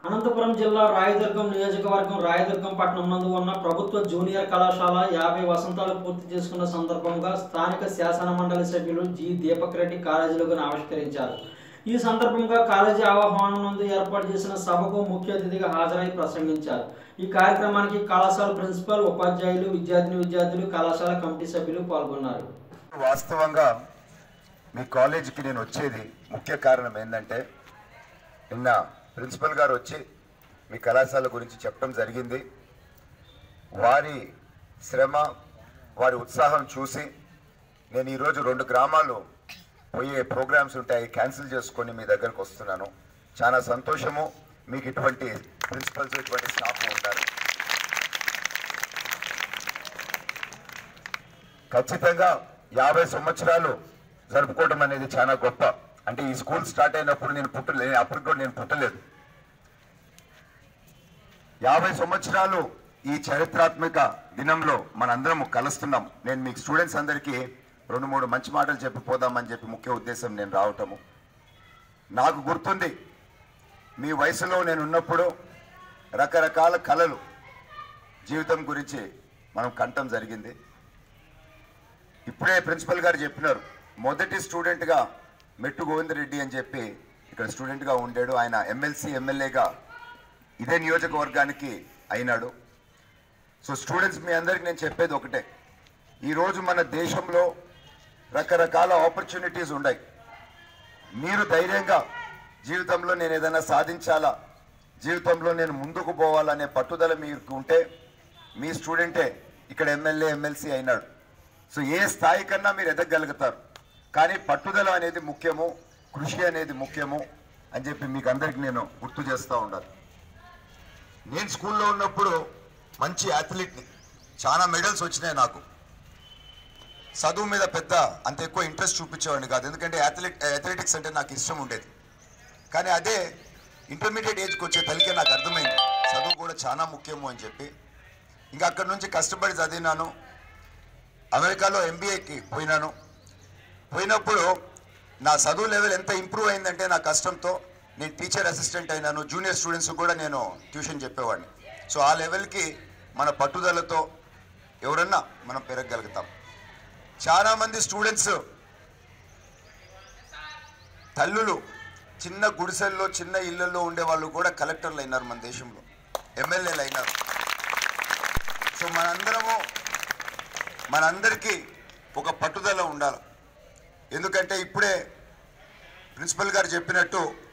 అనంతపురం జిల్లా రాయదుర్గం నియోజకవర్గం రాయదుర్గం పట్టణం నందు ఉన్న ప్రభుత్వ జూనియర్ కళాశాల యాభై వసంతాలు పూర్తి చేసుకున్న సందర్భంగా స్థానిక శాసన మండలి సభ్యులు జి దీపక్ రెడ్డి కాలేజీలకు ఆవిష్కరించారు ఈ సందర్భంగా కాలేజీ ఆహ్వానం నందు ఏర్పాటు చేసిన సభకు ముఖ్య అతిథిగా హాజరై ప్రసంగించారు ఈ కార్యక్రమానికి కళాశాల ప్రిన్సిపల్ ఉపాధ్యాయులు విద్యార్థిని విద్యార్థులు కళాశాల కమిటీ సభ్యులు పాల్గొన్నారు వాస్తవంగా మీ కాలేజీకి నేను వచ్చేది ముఖ్య కారణం ఏంటంటే నిన్న ప్రిన్సిపల్ గారు వచ్చి మీ కళాశాల గురించి చెప్పడం జరిగింది వారి శ్రమ వారి ఉత్సాహం చూసి నేను ఈరోజు రెండు గ్రామాలు పోయే ప్రోగ్రామ్స్ ఉంటాయి క్యాన్సిల్ చేసుకొని మీ దగ్గరకు వస్తున్నాను చాలా సంతోషము మీకు ఇటువంటి ప్రిన్సిపల్స్ ఇటువంటి స్టాఫ్ ఉంటారు ఖచ్చితంగా యాభై సంవత్సరాలు జరుపుకోవడం అనేది చాలా గొప్ప అంటే ఈ స్కూల్ స్టార్ట్ అయినప్పుడు నేను పుట్టలేదు అప్పటికి కూడా నేను పుట్టలేదు యాభై సంవత్సరాలు ఈ చరిత్రాత్మక దినంలో మనందరం కలుస్తున్నాం నేను మీకు స్టూడెంట్స్ అందరికీ రెండు మూడు మంచి మాటలు చెప్పి పోదామని చెప్పి ముఖ్య ఉద్దేశం నేను రావటము నాకు గుర్తుంది మీ వయసులో నేను ఉన్నప్పుడు రకరకాల కళలు జీవితం గురించి మనం కంటం జరిగింది ఇప్పుడే ప్రిన్సిపల్ గారు చెప్పినారు మొదటి స్టూడెంట్గా మెట్టు గోవిందరెడ్డి అని చెప్పి ఇక్కడ స్టూడెంట్గా ఉండాడు ఆయన ఎమ్మెల్సీ ఎమ్మెల్యేగా ఇదే నియోజకవర్గానికి అయినాడు సో స్టూడెంట్స్ మీ అందరికి నేను చెప్పేది ఒకటే ఈరోజు మన దేశంలో రకరకాల ఆపర్చునిటీస్ ఉన్నాయి మీరు ధైర్యంగా జీవితంలో నేను ఏదైనా సాధించాలా జీవితంలో నేను ముందుకు పోవాలనే పట్టుదల మీకు ఉంటే మీ స్టూడెంటే ఇక్కడ ఎమ్మెల్యే ఎమ్మెల్సీ అయినాడు సో ఏ స్థాయి కన్నా మీరు ఎదగలుగుతారు కానీ పట్టుదల అనేది ముఖ్యము కృషి అనేది ముఖ్యము అని చెప్పి మీకు అందరికి నేను గుర్తు చేస్తూ ఉండాలి నేను స్కూల్లో ఉన్నప్పుడు మంచి అథ్లీట్ని చాలా మెడల్స్ వచ్చినాయి నాకు చదువు మీద పెద్ద అంత ఎక్కువ ఇంట్రెస్ట్ చూపించేవాడిని కాదు ఎందుకంటే అథ్లెట్ అథ్లెటిక్స్ అంటే నాకు ఇష్టం ఉండేది కానీ అదే ఇంటర్మీడియట్ ఏజ్కి వచ్చే తలికే నాకు అర్థమైంది చదువు కూడా చాలా ముఖ్యము అని చెప్పి ఇంకా అక్కడి నుంచి కష్టపడి చదివినాను అమెరికాలో ఎంబీఏకి పోయినాను పోయినప్పుడు నా చదువు లెవెల్ ఎంత ఇంప్రూవ్ అయిందంటే నా కష్టంతో నేను టీచర్ అసిస్టెంట్ అయినాను జూనియర్ స్టూడెంట్స్ కూడా నేను ట్యూషన్ చెప్పేవాడిని సో ఆ లెవెల్కి మన పట్టుదలతో ఎవరన్నా మనం పెరగగలుగుతాం చాలామంది స్టూడెంట్స్ తల్లులు చిన్న గుడిసెల్లో చిన్న ఇళ్లలో ఉండే వాళ్ళు కూడా కలెక్టర్లు అయినారు మన దేశంలో ఎమ్మెల్యేలు అయినారు సో మనందరము మనందరికీ ఒక పట్టుదల ఉండాలి ఎందుకంటే ఇప్పుడే ప్రిన్సిపల్ గారు చెప్పినట్టు